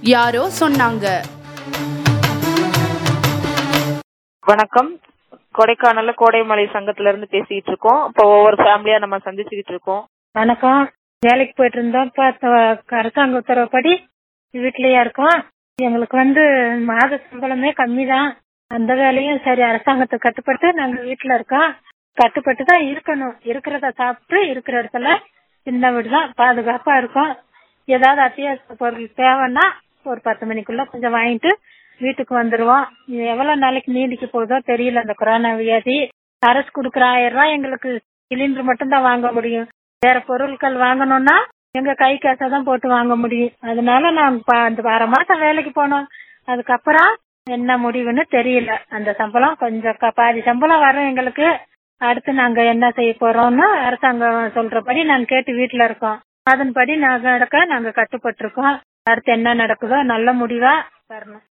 யாரோ சொன்னாங்க வணக்கம் கொடைக்கானல்ல கோடைமலை சங்கத்துல இருந்து பேசிட்டு இருக்கோம் இப்போ ஒவ்வொரு ஃபேமிலியா நம்ம சந்திச்சுக்கிட்டு இருக்கோம் வணக்கம் வேலைக்கு போயிட்டு இருந்தோம் இப்ப த- அரசாங்க உத்தரவுப்படி வீட்லயே இருக்கோம் எங்களுக்கு வந்து மாத சம்பளமே கம்மி தான் அந்த வேலையும் சரி அரசாங்கத்துக்கு கட்டுப்பட்டு நாங்க வீட்டுல இருக்கோம் கட்டுப்பட்டு தான் இருக்கணும் இருக்கிறத சாப்பிட்டு இருக்கிற இடத்துல இந்த வீடு தான் பாதுகாப்பா இருக்கும் ஏதாவது அத்தியாவசிய பொருள் தேவைன்னா ஒரு பத்து மணிக்குள்ள கொஞ்சம் வாங்கிட்டு வீட்டுக்கு வந்துருவோம் இது எவ்வளவு நாளைக்கு நீடிக்க போகுதோ தெரியல அந்த கொரோனா வியாதி அரசு கொடுக்குற ஆயிரம் ரூபாய் எங்களுக்கு சிலிண்டர் மட்டும் தான் வாங்க முடியும் வேற பொருட்கள் வாங்கணும்னா எங்க கை காசை தான் போட்டு வாங்க முடியும் அதனால நாங்க ப- அந்த அரை மாசம் வேலைக்கு போனோம் அதுக்கப்புறம் என்ன முடிவுன்னு தெரியல அந்த சம்பளம் கொஞ்சம் க- பாதி சம்பளம் வரும் எங்களுக்கு அடுத்து நாங்க என்ன செய்ய போறோம்னு அரசாங்கம் சொல்றபடி நாங்க கேட்டு வீட்டுல இருக்கோம் அதன்படி நாங்க நடக்க நாங்க கட்டுப்பட்டு இருக்கோம் அடுத்து என்ன நடக்குதோ நல்ல முடிவா வரணும்